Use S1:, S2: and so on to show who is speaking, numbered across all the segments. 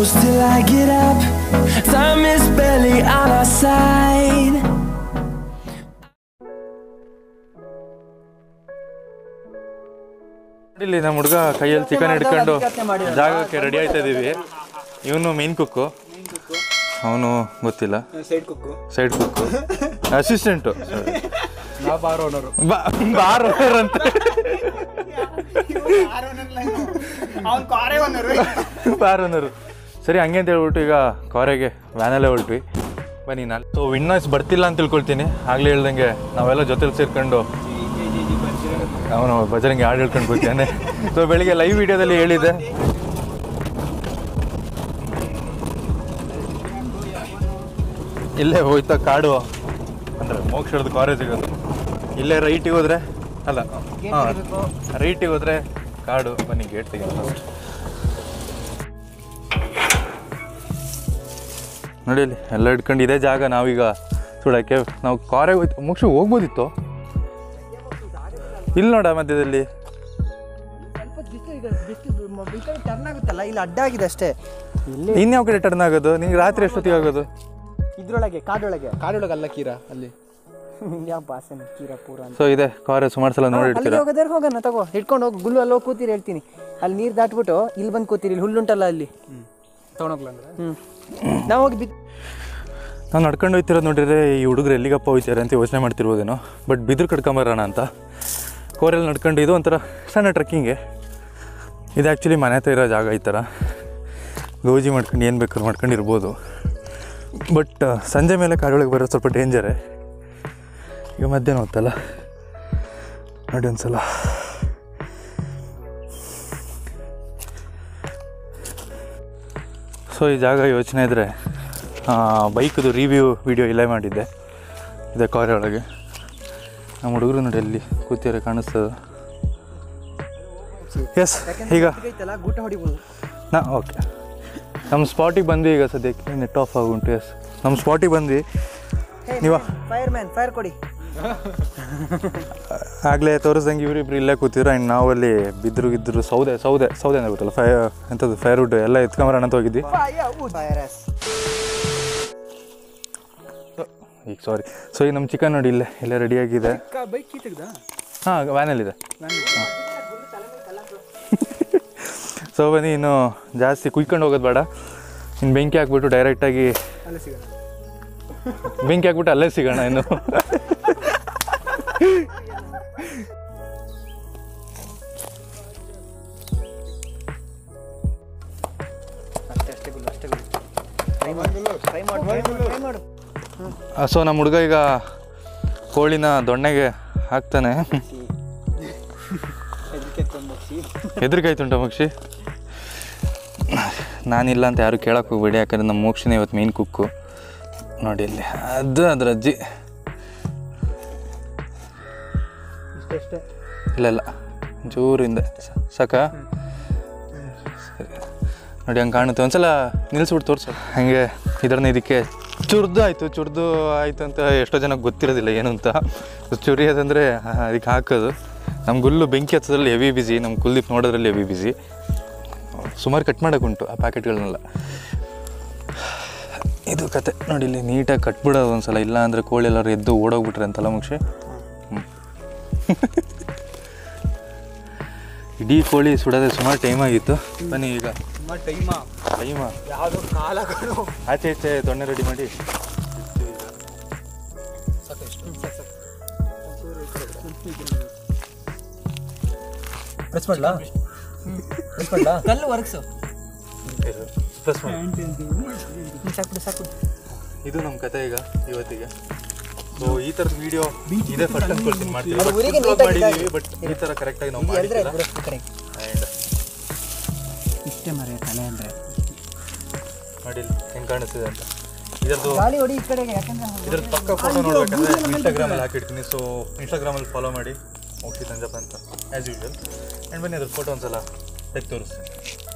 S1: close till I get up. Time is barely on our side.
S2: ಇಲ್ಲಿ ನಮ್ಮ ಹುಡುಗ ಕೈಯಲ್ಲಿ ಚಿಕನ್ ಹಿಡ್ಕೊಂಡು ಜಾಗಕ್ಕೆ ರೆಡಿ ಆಯ್ತಾ ಇದೀವಿ ಇವನು ಮೇನ್ ಕುಕ್ಕು ಅವನು ಗೊತ್ತಿಲ್ಲ
S3: side cook
S2: side cook assistant
S3: ನಾವು ಬಾರ್ ಓನರು
S2: ಬಾರ್ ಓನರ್ ಅಂತ
S3: ಅವ್ನು ಕಾರೇ ಓನರು
S2: ಬಾರ್ ಓನರು ಸರಿ ಹಂಗೆ ಅಂತ ಹೇಳ್ಬಿಟ್ಟು ಈಗ ಕಾರಿಗೆ ವ್ಯಾನಲ್ಲೇ ಹೊರಟ್ವಿ ಬನ್ನಿ ನಾನು ಸೊ ವಿನ್ನಾಯ್ಸ್ ಬರ್ತಿಲ್ಲ ಅಂತ ತಿಳ್ಕೊಳ್ತೀನಿ ಆಗ್ಲೇ ಹೇಳ್ದಂಗೆ ನಾವೆಲ್ಲ ಜೊತೆಲಿ ಸೇರ್ಕೊಂಡು ಅವನು ಬಜರಂಗಿ ಹಾಡು ಹೇಳ್ಕೊಂಡು ಕೂತಾನೆ ಸೊ ಬೆಳಿಗ್ಗೆ ಲೈವ್ ವಿಡಿಯೋದಲ್ಲಿ ಹೇಳಿದೆ ಇಲ್ಲೇ ಹೋಯ್ತಾ ಕಾಡು ಅಂದರೆ ಮೋಕ್ಷರದ ಕಾಲೇಜ್ ಸಿಗೋದು ಇಲ್ಲೇ ರೈಟಿಗೆ ಹೋದ್ರೆ ಅಲ್ಲ ಹಾಂ ರೈಟಿಗೆ ಹೋದ್ರೆ ಕಾಡು ಬನ್ನಿ ಗೇಟ್ ತೆಗೆಯೋಣ ಫಸ್ಟ್ ನೋಡಿ ಇಲ್ಲಿ ಎಲ್ಲ ಇಟ್ಕೊಂಡು ಇದೇ ಜಾಗ ನಾವೀಗ ಸುಡಕ್ಕೆ ನಾವು ಕಾರಿಗೆ ಹೋಯ್ತು ಮುಗಿಸಿ ಹೋಗ್ಬೋದಿತ್ತು ಇಲ್ಲಿ ನೋಡ ಮಧ್ಯದಲ್ಲಿ
S3: ಟರ್ನ್ ಆಗುತ್ತಲ್ಲ ಇಲ್ಲಿ ಅಡ್ಡ ಆಗಿದೆ ಅಷ್ಟೇ ಇಲ್ಲಿ
S2: ಇನ್ಯಾವ ಕಡೆ ಟರ್ನ್ ಆಗೋದು ನಿಂಗೆ ರಾತ್ರಿ ಎಷ್ಟೊತ್ತಿಗೆ ಆಗೋದು
S3: ಇದ್ರೊಳಗೆ ಕಾಡೊಳಗೆ ಕಾಡೊಳಗೆ ಅಲ್ಲ ಕೀರಾ ಅಲ್ಲಿ ಯಾವ ಭಾಷೆ ಕೀರಾ ಪೂರ ಅಂತ
S2: ಸೊ ಇದೆ ಕಾರ್ ಸುಮಾರು ಸಲ
S3: ಅಲ್ಲಿ
S2: ನೋಡಿರ್ತೀರ
S3: ಹೋಗೋದ್ರೆ ಹೋಗೋಣ ತಗೋ ಹಿಡ್ಕೊಂಡು ಹೋಗಿ ಗುಲ್ಲು ಅಲ್ಲಿ ಹೋಗಿ ಕೂತೀರಿ ಹೇಳ್ತೀನಿ ಅಲ್ಲಿ ನೀರು ದಾಟ್ಬಿಟ್ಟು ಇಲ್ಲಿ ಬಂದು ಕೂತೀರಿ ಇಲ್ಲಿ ಹುಲ್ಲುಂಟಲ್ಲ ಅಲ್ಲಿ ತಗೊಂಡೋಗ್ಲಂದ್ರೆ ಹ್ಞೂ ನಾವು ಹೋಗಿ ಬಿದ್ದು
S2: ನಾವು ನಡ್ಕೊಂಡು ಹೋಗ್ತಿರೋದು ನೋಡಿದ್ರೆ ಈ ಹುಡುಗರು ಎಲ್ಲಿಗಪ್ಪ ಹೋಗ್ತಾರೆ ಅಂತ ಯೋಚನೆ ಮಾಡ್ತಿರ್ಬೋದೇನೋ ಬಟ್ ಬಿದ್ರು ಕಡ್ಕೊಂಬರೋಣ ಅಂತ ಕೋರಲ್ಲಿ ನಡ್ಕೊಂಡು ಇದು ಒಂಥರ ಸಣ್ಣ ಟ್ರೆಕ್ಕಿಂಗೆ ಇದು ಆ್ಯಕ್ಚುಲಿ ಮನೆ ಹತ್ರ ಇರೋ ಜಾಗ ಈ ಥರ ಗೋಜಿ ಮಾಡ್ಕೊಂಡು ಏನು ಬೇಕಾದ್ರೂ ಮಾಡ್ಕೊಂಡು ಇರ್ಬೋದು ಬಟ್ ಸಂಜೆ ಮೇಲೆ ಕಾಡೊಳಗೆ ಬರೋದು ಸ್ವಲ್ಪ ಡೇಂಜರೇ ಈಗ ಮಧ್ಯಾಹ್ನ ಹೊತ್ತಲ್ಲ ನೋಡಿ ಒಂದ್ಸಲ ಸೊ ಈ ಜಾಗ ಯೋಚನೆ ಇದ್ದರೆ ಬೈಕ್ದು ರಿವ್ಯೂ ವಿಡಿಯೋ ಇಲ್ಲೇ ಮಾಡಿದ್ದೆ ಇದೆ ಕಾರ್ ಒಳಗೆ ನಮ್ಮ ಹುಡುಗರು ನೋಡಿ ಅಲ್ಲಿ ಕೂತಿರೋ ಕಾಣಿಸ್ತದೆ ಎಸ್ ಈಗ
S3: ಐತಲ್ಲ ಗೂಟ ಹೊಡಿಬೋದು
S2: ನಾ ಓಕೆ ನಮ್ಮ ಸ್ಪಾಟಿಗೆ ಬಂದ್ವಿ ಈಗ ಸದ್ಯಕ್ಕೆ ನೆಟ್ ಆಫ್ ಆಗುಂಟು ಎಸ್ ನಮ್ಮ ಸ್ಪಾಟಿಗೆ ಬಂದ್ವಿ ನೀವ
S3: ಫೈರ್ ಮ್ಯಾನ್ ಫೈರ್ ಕೊಡಿ
S2: ಆಗಲೇ ತೋರಿಸ್ದಂಗೆ ಇವರಿಬ್ರು ಇಲ್ಲೇ ಕೂತಿದ್ರು ಆ್ಯಂಡ್ ನಾವಲ್ಲಿ ಬಿದ್ರು ಗಿದ್ರು ಸೌದೆ ಸೌದೆ ಸೌದೆ ಅಂತ ಗೊತ್ತಲ್ಲ ಫೈ ಎಂಥದ್ದು ಫೈರ್ವುಡ್ ಎಲ್ಲ ಎತ್ಕೊಂಬರೋಣ ಅಂತ ಹೋಗಿದ್ವಿ
S3: ಫೈರ್ ಎಸ್
S2: ಈಗ ಸಾರಿ ಸೊ ಈಗ ನಮ್ಮ ಚಿಕನ್ ನೋಡಿ ಇಲ್ಲೇ ಇಲ್ಲೇ ರೆಡಿಯಾಗಿದೆ
S3: ಬೈಕ್ ಕೀ ತೆಗ್ದ
S2: ಹಾಂ ವ್ಯಾನಲ್ಲಿದೆ ಸೊ ಬನ್ನಿ ಇನ್ನು ಜಾಸ್ತಿ ಕುಯ್ಕೊಂಡು ಹೋಗೋದು ಬೇಡ ಇನ್ನು ಬೆಂಕಿ ಹಾಕ್ಬಿಟ್ಟು ಡೈರೆಕ್ಟಾಗಿ
S3: ಅಲ್ಲೇ ಸಿಗೋಣ
S2: ಬೆಂಕಿ ಹಾಕ್ಬಿಟ್ಟು ಅಲ್ಲೇ ಸಿಗೋಣ ಇನ್ನು
S3: ಅಷ್ಟೇ ಅಷ್ಟೇ ಗುಲ್ಲು ಅಷ್ಟೇ ಗುಲ್ಲು ಟ್ರೈ ಮಾಡು ಟ್ರೈ ಮಾಡು ಟ್ರೈ ಮಾಡು
S2: ಸೊ ನಮ್ಮ ಹುಡುಗ ಈಗ ಕೋಳಿನ ದೊಣ್ಣೆಗೆ ಹಾಕ್ತಾನೆ
S3: ಹೆದರಿಕೆ ತೊಂಬಕ್ಷಿ
S2: ಹೆದರಿಕೆ ಆಯ್ತುಂಟ ಮೋಕ್ಷಿ ನಾನಿಲ್ಲ ಅಂತ ಯಾರು ಕೇಳಕ್ಕೆ ಹೋಗ್ಬೇಡಿ ಯಾಕಂದ್ರೆ ನಮ್ಮ ಮೋಕ್ಷಿನ ಇವತ್ತು ಮೇನ್ ಕುಕ್ಕು ನೋಡಿ ಇಲ್ಲಿ ಅದು ಅದ್ರ ಅಜ್ಜಿ
S3: ಇಷ್ಟೇ
S2: ಇಲ್ಲ ಇಲ್ಲ ಜೋರಿಂದ ಸಾಕ ನೋಡಿ ಹಂಗೆ ಕಾಣುತ್ತೆ ಒಂದ್ಸಲ ನಿಲ್ಲಿಸ್ಬಿಟ್ಟು ತೋರಿಸು ಹಾಗೆ ಇದರನ್ನ ಇದಕ್ಕೆ ಚುರ್ದು ಆಯಿತು ಚುರ್ದು ಆಯಿತು ಅಂತ ಎಷ್ಟೋ ಜನಕ್ಕೆ ಗೊತ್ತಿರೋದಿಲ್ಲ ಏನು ಅಂತ ಚುರಿಯೋದಂದರೆ ಅದಕ್ಕೆ ಹಾಕೋದು ನಮ್ಮ ಗುಲ್ಲು ಬೆಂಕಿ ಹತ್ತೋದ್ರಲ್ಲಿ ಹೆವಿ ಬಿಸಿ ನಮ್ಮ ಕುಲ್ದೀಪ್ ನೋಡೋದ್ರಲ್ಲಿ ಹೆವಿ ಬಿಸಿ ಸುಮಾರು ಕಟ್ ಮಾಡೋಕ್ಕುಂಟು ಆ ಪ್ಯಾಕೆಟ್ಗಳನ್ನೆಲ್ಲ ಇದು ಕತೆ ನೋಡಿ ಇಲ್ಲಿ ನೀಟಾಗಿ ಕಟ್ಬಿಡೋದು ಒಂದ್ಸಲ ಇಲ್ಲ ಅಂದರೆ ಕೋಳಿ ಎಲ್ಲರೂ ಎದ್ದು ಓಡೋಗ್ಬಿಟ್ರೆ ಅಂತಲ್ಲ ಮುಕ್ಷಿ ಹ್ಞೂ ಇಡೀ ಕೋಳಿ ಸುಡೋದೇ ಸುಮಾರು ಟೈಮ್ ಆಗಿತ್ತು ಬನ್ನಿ ಈಗ
S3: ತುಂಬ ಟೈಮಾ
S2: ಟೈಮ
S3: ಯಾವುದೋ ಕಾಲಗಳು
S2: ಆಚೆ ಈಚೆ ದೊಣ್ಣೆ ರೆಡಿ ಮಾಡಿ
S3: ಪ್ರೆಸ್ ಮಾಡ್ಲಾ ಪ್ರೆಸ್ ಮಾಡ್ಲಾ ಕಲ್ಲು ವರ್ಕ್ಸು
S2: ಪ್ರೆಸ್ ಮಾಡಿ
S3: ಸಾಕು ಸಾಕು
S2: ಇದು ನಮ್ಮ ಕತೆ ಈಗ ಇವತ್ತಿಗೆ ಸೊ ಈ ಥರದ ವಿಡಿಯೋ ಇದೇ ಫಸ್ಟ್ ಅನ್ಕೊಳ್ತೀನಿ ಮಾಡ್ತೀವಿ
S3: ಅದು ಊರಿಗೆ
S2: But
S3: neat ಆಗಿ
S2: ಮಾಡಿದ್ದೀವಿ ಬಟ್ ಈ ಥರ ಕರೆಕ್ಟಾಗಿ ನಾವು
S3: ಎಲ್ದ್ರೆ
S2: ಮಾಡಿಲ್ಲ
S3: ಕರೆಕ್ಟ್
S2: ಆ್ಯಂಡ್
S3: ಇಷ್ಟೇ ಮರೆ ತಲೆ ಅಂದರೆ
S2: ಮಾಡಿಲ್ಲ ಹೆಂಗೆ ಕಾಣಿಸ್ತಿದೆ ಅಂತ ಇದರದ್ದು
S3: ಗಾಳಿ ಹೊಡಿ ಈ ಕಡೆಗೆ ಯಾಕಂದ್ರೆ
S2: ಇದ್ರದ್ದು ಪಕ್ಕ ಫೋಟೋ ನೋಡ್ಬೇಕಂದ್ರೆ ಇನ್ಸ್ಟಾಗ್ರಾಮಲ್ಲಿ ಹಾಕಿರ್ತೀನಿ ಸೊ ಇನ್ಸ್ಟಾಗ್ರಾಮಲ್ಲಿ ಫಾಲೋ ಮಾಡಿ ಮೋಕ್ಷಿ ತಂಜಪ್ಪ ಅಂತ ಆ್ಯಸ್ ಯೂಶುವಲ್ ಆ್ಯಂಡ್ ಬನ್ನಿ ಅದ್ರ ಫೋಟೋ ಒಂದ್ಸಲ ತೆಗೆದು ತೋರಿಸ್ತೀನಿ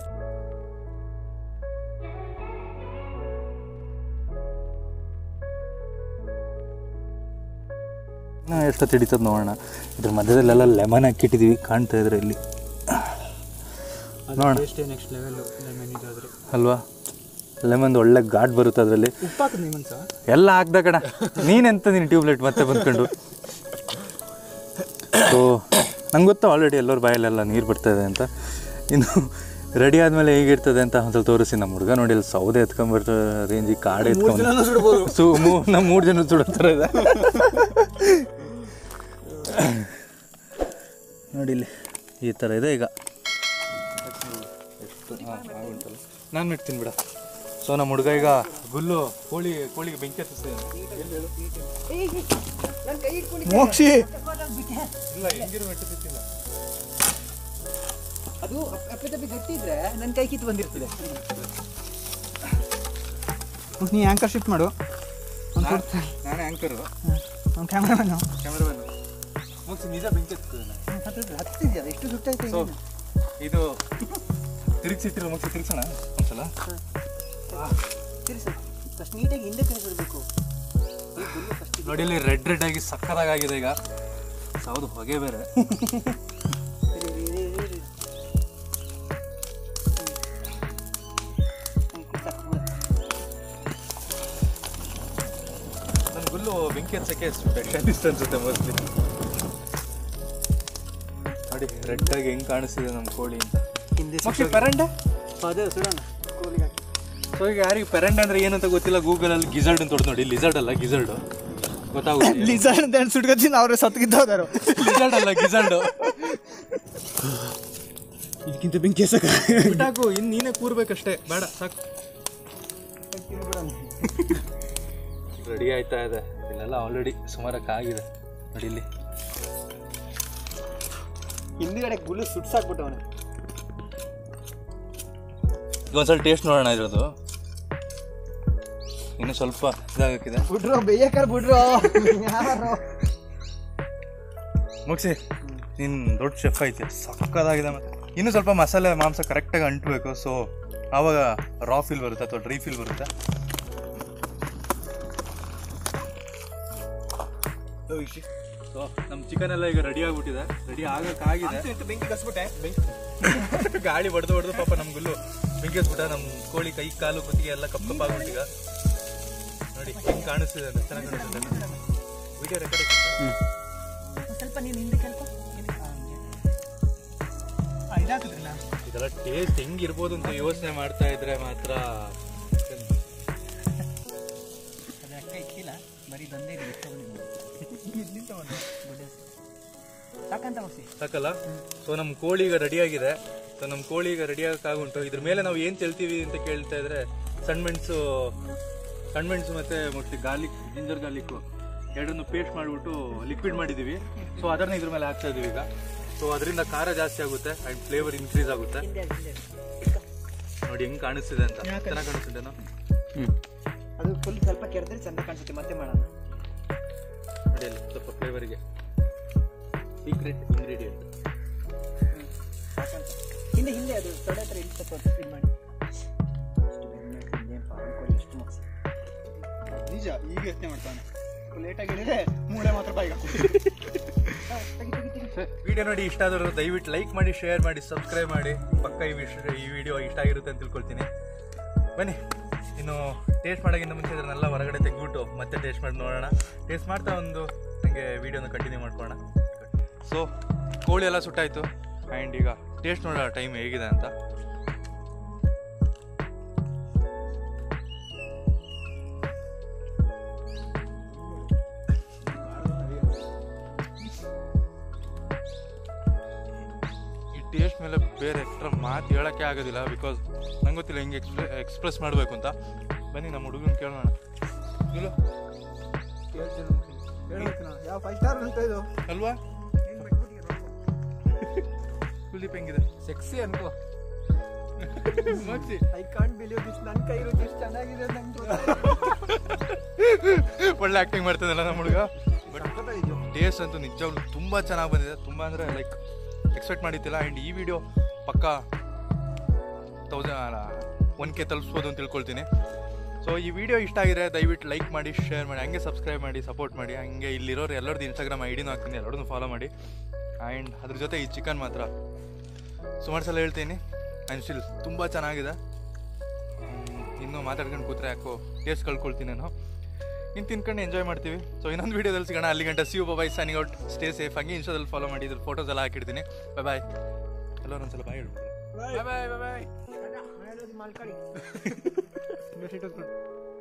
S2: ನಾವು ಎಷ್ಟೊತ್ತು ಹಿಡಿತದ ನೋಡೋಣ ಇದ್ರ ಮಧ್ಯದಲ್ಲೆಲ್ಲ ಲೆಮನ್ ಹಾಕಿಟ್ಟಿದ್ದೀವಿ ಕಾಣ್ತಾ ಇದ್ರೆ ಇಲ್ಲಿ ನೋಡೋಣ
S3: ಎಷ್ಟೇ ನೆಕ್ಸ್ಟ್ ಲೆವೆಲ್ ಲೆಮನ್ ಇದಾದ್ರೆ
S2: ಅಲ್ವಾ ಲೆಮನ್ದು ಒಳ್ಳೆ ಘಾಟ್ ಬರುತ್ತೆ ಅದರಲ್ಲಿ
S4: ಉಪ್ಪಾಕದ್ ನಿಮ್ಮ ಮನ್ಸ
S2: ಎಲ್ಲ ಹಾಕ್ದ ಕಣ ನೀನೆಂತ ನೀನು ಟ್ಯೂಬ್ಲೈಟ್ ಮತ್ತೆ ಬಂದ್ಕೊಂಡು ಸೊ ನಂಗೆ ಗೊತ್ತು ಆಲ್ರೆಡಿ ಎಲ್ಲರ ಬಾಯಲ್ಲೆಲ್ಲ ನೀರು ಬರ್ತಾಯಿದೆ ಅಂತ ಇನ್ನು ರೆಡಿ ಆದಮೇಲೆ ಹೇಗಿರ್ತದೆ ಅಂತ ಒಂದು ಸ್ವಲ್ಪ ತೋರಿಸಿ ನಮ್ಮ ಹುಡುಗ ನೋಡಿ ಅಲ್ಲಿ ಸೌದೆ ಎತ್ಕೊಂಡ್ಬರ್ತ ರೇಂಜಿಗೆ ಕಾಡೆ ಎತ್ಕೊಂಡ್
S4: ಸುಡ್ಬೋದು
S2: ಸು ಮೂ ನಮ್ಮ ಮೂರು ಜನ ಸುಡೋ ಥರ ಇದೆ ನೋಡಿ ಇಲ್ಲಿ ಈ ಥರ ಇದೆ ಈಗ ನಾನು ಮೆಟ್ತೀನಿ ಬಿಡ ಸೊ ನಮ್ಮ ಹುಡುಗ ಈಗ ಗುಲ್ಲು ಕೋಳಿ ಕೋಳಿಗೆ ಬೆಂಕಿ ಹತ್ತಿಸ್ತಿದ್ದಾನೆ
S4: ಮೋಕ್ಷಿ
S2: ಇಲ್ಲ ಹೆಂಗಿರು ಮೆಟ್ಟಿಸ್ತಿಲ್ಲ
S3: ಅದು ಅಪ್ಪೆ ತಪ್ಪಿ ಗಟ್ಟಿ ಇದ್ರೆ ನನ್ನ ಕೈ ಕಿತ್ತು ಬಂದಿರ್ತದೆ
S4: ನೀ ಆ್ಯಂಕರ್ ಶಿಫ್ಟ್ ಮಾಡು
S2: ನಾನೇ ಆ್ಯಂಕರು
S4: ಅವ್ನು ಕ್ಯಾಮ್ರಾಮನ್
S2: ಕ್ಯಾಮ್ರಾಮನ್ ಮುಗಿಸಿ ನಿಜ ಬೆಂಕಿ ಹತ್ತಿದ್ದಾನೆ
S3: ಹತ್ತಿದ್ಯಾ ಎಷ್ಟು ಸುಟ್ಟಾಯ್ತು
S2: ಸೊ ಇದು ತಿರುಗಿಸಿಟ್ಟಿರೋ ಮುಗಿಸಿ ತಿರ್ಗ್ಸೋಣ ಒಂದ್ಸಲ
S3: ತಿರ್ಸು ಫಸ್ಟ್ ನೀಟಾಗಿ ಹಿಂದೆ ತಿರ್ಗಿಸ್ಬಿಡ್ಬೇಕು
S2: ನೋಡಿ ಇಲ್ಲಿ ರೆಡ್ ರೆಡ್ ಆಗಿ ಸಕ್ಕತ್ತಾಗಿದೆ ಈಗ ಹೌದು ಹೊಗೆ ಬೇರೆ ನನ್ನ ಗುಲ್ಲು ಬೆಂಕಿ ಹಚ್ಚಕ್ಕೆ ಸ್ಪೆಷಲಿಸ್ಟ್ ಅನ್ಸುತ್ತೆ ಮೋಸ್ಟ್ಲಿ ನೋಡಿ ರೆಡ್ ಆಗಿ ಹೆಂಗ್ ಕಾಣಿಸ್ತಿದೆ ನಮ್ಮ ಕೋಳಿ ಅಂತ
S3: ಹಿಂದೆ
S2: ಮಕ್ಷಿ ಪೆರಂಡೆ
S3: ಅದೇ ಸುಡೋಣ ಕೋಲಿಗೆ ಹಾಕಿ
S2: ಸೊ ಈಗ ಯಾರಿಗೆ ಪೆರಂಡೆ ಅಂದ್ರೆ ಏನಂತ ಗೊತ್ತಿಲ್ಲ ಗೂಗಲಲ್ಲಿ ಗಿಜರ್ಡ್ ಅಂತ ಹೊಡೆದು ನೋಡಿ ಲಿಸರ್ಡ್ ಅಲ್ಲ ಗಿಜರ್ಡ್ ಗೊತ್ತಾಗುತ್ತೆ
S4: ಲಿಸರ್ಡ್ ಅಂತ ಸುಡ್ಕೊತೀನಿ ಅವ್ರು ಸತ್ಗಿದ್ದೋದಾರು
S2: ಲಿಸರ್ಡ್ ಅಲ್ಲ ಗಿಜರ್ಡ್
S4: ಇದಕ್ಕಿಂತ ಬೆಂಕಿ ಎಸಕ
S2: ಬಿಟ್ಟಾಕು ಇನ್ನು ನೀನೇ ಕೂರ್ಬೇಕಷ್ಟೇ ಬೇಡ ಸಾಕು ರೆಡಿ ಆಯ್ತಾ ಇದೆ ಇಲ್ಲೆಲ್ಲ ಆಲ್ರೆಡಿ ಸುಮಾರಕ್ಕೆ ಆಗಿದೆ ನೋಡಿ ಇಲ್ಲಿ
S3: ಹಿಂದ್ಗಡೆ ಗುಲ್ಲು ಸುಟ್ಸಾಕ್ಬಿಟ್ಟವನೆ
S2: ಈಗ ಒಂದ್ಸಲ ಟೇಸ್ಟ್ ನೋಡೋಣ ಇದ್ರದ್ದು ಇನ್ನು ಸ್ವಲ್ಪ ಇದಾಗಕ್ಕಿದೆ
S3: ಬಿಡ್ರು ಬೇಯಕರ್ ಬಿಡ್ರು ಯಾರು
S2: ಮುಗಿಸಿ ನೀನು ದೊಡ್ಡ ಶೆಫ್ ಐತೆ ಸಕ್ಕದಾಗಿದೆ ಮತ್ತೆ ಇನ್ನೂ ಸ್ವಲ್ಪ ಮಸಾಲೆ ಮಾಂಸ ಕರೆಕ್ಟಾಗಿ ಅಂಟಬೇಕು ಸೊ ಆವಾಗ ರಾ ಫೀಲ್ ಬರುತ್ತೆ ಅಥವಾ ಡ್ರೈ ಫೀಲ್ ಬರುತ್ತೆ ಸೊ ನಮ್ಮ ಚಿಕನ್ ಎಲ್ಲ ಈಗ ರೆಡಿ ಆಗ್ಬಿಟ್ಟಿದೆ ರೆಡಿ ಆಗಕ್ಕಾಗಿದೆ
S4: ಬೆಂಕಿ ಕಸ್ಬಿಟ್ಟೆ
S2: ಗಾಳಿ ಬಡ್ದು ಬಡ್ದು ಪಾಪ ನಮ್ ಗುಲ್ಲು ಬೆಂಕಿ ಹಚ್ಬಿಟ್ಟ ನಮ್ಮ ಕೋಳಿ ಕೈ ಕಾಲು ಕುತ್ತಿಗೆ ಎಲ್ಲ ಕಪ್ ಕಪ್ಪಾಗ್ಬಿಟ್ಟು ಈಗ ನೋಡಿ ಹೆಂಗ್ ಕಾಣಿಸ್ತಿದೆ ಅಂತ ಚೆನ್ನಾಗಿ ಕಾಣಿಸ್ತಿದೆ ವಿಡಿಯೋ ರೆಕಾರ್ಡ್
S3: ಸ್ವಲ್ಪ ನೀನು ಹಿಂದೆ ಕೇಳ್ಕೊ
S4: ಇದಾಕಿದ್ರಲ್ಲ
S2: ಇದೆಲ್ಲ ಟೇಸ್ಟ್ ಹೆಂಗಿರ್ಬೋದು ಅಂತ ಯೋಚನೆ ಮಾಡ್ತಾ ಇದ್ರೆ ಮಾತ್ರ
S3: ಅದು ಅಕ್ಕ ಇಕ್ಕಿಲ್ಲ ಬರೀ ಬಂದೇ ಇದೆ ಸಾಕಂತ ಮುಗಿಸಿ
S2: ಸಾಕಲ್ಲ ಸೊ ನಮ್ಮ ಕೋಳಿ ಈಗ ರೆಡಿ ಆಗಿದೆ ಸೊ ನಮ್ಮ ಕೋಳಿ ಈಗ ರೆಡಿ ಆಗಕ್ಕಾಗುಂಟು ಇದ್ರ ಮೇಲೆ ನಾವು ಏನ್ ತಿಳ್ತೀವಿ ಅಂತ ಕೇಳ್ತಾ ಇದ್ರೆ ಸಣ್ಣ ಮೆಣಸು ಸಣ್ಣ ಮೆಣಸು ಮತ್ತೆ ಮೋಸ್ಟ್ಲಿ ಗಾರ್ಲಿಕ್ ಜಿಂಜರ್ ಗಾರ್ಲಿಕ್ ಎರಡನ್ನು ಪೇಸ್ಟ್ ಮಾಡಿಬಿಟ್ಟು ಲಿಕ್ವಿಡ್ ಮಾಡಿದೀವಿ ಸೊ ಅದನ್ನ ಇದ್ರ ಮೇಲೆ ಹಾಕ್ತಾ ಇದೀವಿ ಈಗ ಸೊ ಅದರಿಂದ ಖಾರ ಜಾಸ್ತಿ ಆಗುತ್ತೆ ಅಂಡ್ ಫ್ಲೇವರ್ ಇನ್ಕ್ರೀಸ್ ಆಗುತ್ತೆ ನೋಡಿ ಹೆಂಗ್ ಕಾಣಿಸ್ತಿದೆ ಅಂತ ಚೆನ್ನಾಗಿ ಕಾಣಿಸ್ತಿದೆನಾ
S3: ಅದು ಫುಲ್ ಸ್ವಲ್ಪ ಕೆರೆದ್ರೆ ಚಂದ ಕಾಣಿಸುತ್ತೆ ಮತ್ತೆ ಮಾಡೋಣ
S2: ನೋಡಿ ಅಲ್ಲಿ ಸ್ವಲ್ಪ ಫ್ಲೇವರಿಗೆ ಸೀಕ್ರೆಟ್ ಇಂಗ್ರೀಡಿಯಂಟ್
S3: ಸಾಕಂತ ಹಿಂದೆ ಹಿಂದೆ ಅದು ತೊಡೆ ಹತ್ರ ಇಲ್ಲಿ ಸ್ವಲ್ಪ ಇದು ಮಾಡಿ ಎಷ್ಟು ಬೆಣ್ಣೆ ತಿಂದೆ ಪಾನ್ ಕೋಳಿ ಎಷ್ಟು ಮುಗಿಸಿ
S4: ನಿಜ ಈಗ ಯೋಚನೆ ಮಾಡ್ತಾನೆ ಲೇಟಾಗಿ ಹೇಳಿದ್ರೆ ಮೂಳೆ ಮಾತ್ರ ಬಾಯಿಗೆ
S2: ವಿಡಿಯೋ ನೋಡಿ ಇಷ್ಟ ಆದರೂ ದಯವಿಟ್ಟು ಲೈಕ್ ಮಾಡಿ ಶೇರ್ ಮಾಡಿ ಸಬ್ಸ್ಕ್ರೈಬ್ ಮಾಡಿ ಪಕ್ಕ ಈ ವಿಷಯ ಈ ವಿಡಿಯೋ ಇಷ್ಟ ಆಗಿರುತ್ತೆ ಅಂತ ತಿಳ್ಕೊಳ್ತೀನಿ ಬನ್ನಿ ಇನ್ನು ಟೇಸ್ಟ್ ಮಾಡೋಕ್ಕಿಂತ ಮುಂಚೆ ಇದನ್ನೆಲ್ಲ ಹೊರಗಡೆ ತೆಗೆದ್ಬಿಟ್ಟು ಮತ್ತೆ ಟೇಸ್ಟ್ ಮಾಡಿ ನೋಡೋಣ ಟೇಸ್ಟ್ ಮಾಡ್ತಾ ಒಂದು ನನಗೆ ವಿಡಿಯೋನ ಕಂಟಿನ್ಯೂ ಮಾಡ್ಕೊಳ್ಳೋಣ ಸೊ ಕೋಳಿ ಎಲ್ಲ ಸುಟ್ಟಾಯಿತು ಆ್ಯಂಡ್ ಈಗ ಟೇಸ್ಟ್ ನೋಡೋಣ ಟೈಮ್ ಹೇಗಿದೆ ಅಂತ ಈ ಟೇಸ್ಟ್ ಮೇಲೆ ಬೇರೆ ಎಕ್ಸ್ಟ್ರಾ ಮಾತು ಹೇಳೋಕ್ಕೆ ಆಗೋದಿಲ್ಲ ಬಿಕಾಸ್ ನಂಗೆ ಗೊತ್ತಿಲ್ಲ ಹೆಂಗೆ ಎಕ್ಸ್ಪ್ರೆ ಎಕ್ಸ್ಪ್ರೆಸ್ ಮಾಡಬೇಕು ಅಂತ ಬನ್ನಿ ನಮ್ಮ ಹುಡುಗನ ಕೇಳೋಣ ಇಲ್ಲ
S4: ಯಾವ ಫೈವ್ ಸ್ಟಾರ್ ಅಂತ ಇದು
S2: ಅಲ್ವಾ ಕುಲ್ದೀಪ್ ಹೆಂಗಿದೆ
S3: ಸೆಕ್ಸಿ ಅನ್ಕೋ
S2: ಮಚ್ಚಿ
S3: ಐ ಕಾಂಟ್ ಬಿಲೀವ್ ದಿಸ್ ನನ್ನ ಕೈ ರುಚಿ ಎಷ್ಟು ಚೆನ್ನಾಗಿದೆ ನಂಗೆ
S2: ಒಳ್ಳೆ ಆ್ಯಕ್ಟಿಂಗ್ ಮಾಡ್ತದಲ್ಲ ನಮ್ಮ ಹುಡುಗ ಬಟ್ ಟೇಸ್ಟ್ ಅಂತೂ ನಿಜವಾಗ್ಲೂ ತುಂಬ ಚೆನ್ನಾಗಿ ಬಂದಿದೆ ತುಂಬ ಅಂದರೆ ಲೈಕ್ ಎಕ್ಸ್ಪೆಕ್ಟ್ ಮಾಡಿದ್ದಿಲ್ಲ ಆ್ಯಂಡ್ ಈ ವಿಡಿಯೋ ಪಕ್ಕ ತೌಸಂಡ್ ಒನ್ ಕೆ ತಲುಪಿಸ್ಬೋದು ಅಂತ ತಿಳ್ಕೊಳ್ತೀನಿ ಸೊ ಈ ವಿಡಿಯೋ ಇಷ್ಟ ಆಗಿದೆ ದಯವಿಟ್ಟು ಲೈಕ್ ಮಾಡಿ ಶೇರ್ ಮಾಡಿ ಹಂಗೆ ಸಬ್ಸ್ಕ್ರೈಬ್ ಮಾಡಿ ಸಪೋರ್ಟ್ ಮಾಡಿ ಹಂಗೆ ಇಲ್ಲಿರೋರು ಎಲ್ಲರದ್ದು ಇನ್ಸ್ಟಾಗ್ರಾಮ್ ಐ ಡಿನೂ ಹಾಕ್ತೀನಿ ಎಲ್ಲರನ್ನೂ ಫಾಲೋ ಮಾಡಿ ಆ್ಯಂಡ್ ಅದ್ರ ಜೊತೆ ಈ ಚಿಕನ್ ಮಾತ್ರ ಸುಮಾರು ಸಲ ಹೇಳ್ತೀನಿ ಆ್ಯಂಡ್ ಸ್ಟಿಲ್ ತುಂಬ ಚೆನ್ನಾಗಿದೆ ಇನ್ನೂ ಮಾತಾಡ್ಕೊಂಡು ಕೂತ್ರೆ ಯಾಕೋ ಟೇಸ್ಟ್ ಕಳ್ಕೊಳ್ತೀನಿ ನಾನು ಇನ್ನು ತಿನ್ಕೊಂಡು ಎಂಜಾಯ್ ಮಾಡ್ತೀವಿ ಸೊ ಇನ್ನೊಂದು ವೀಡಿಯೋದಲ್ಲಿ ಸಿಗೋಣ ಅಲ್ಲಿ ಗಂಟ see you bye signing out stay safe ಆಗಿ ಇನ್ಸ್ಟಾದಲ್ಲಿ ಫಾಲೋ ಮಾಡಿ ಇದ್ರ ಫೋಟೋಸ್ ಎಲ್ಲ ಹಾಕಿರ್ತೀನಿ ಬಾಯ್ ಬಾಯ್ ಎಲ್ಲರೂ ಒಂದ್ಸಲ ಬಾಯ್ ಹೇಳ್ಬಿಡ್ರಿ
S3: ಬಾಯ್ ಬಾಯ್ ಬಾಯ್ ಬಾಯ್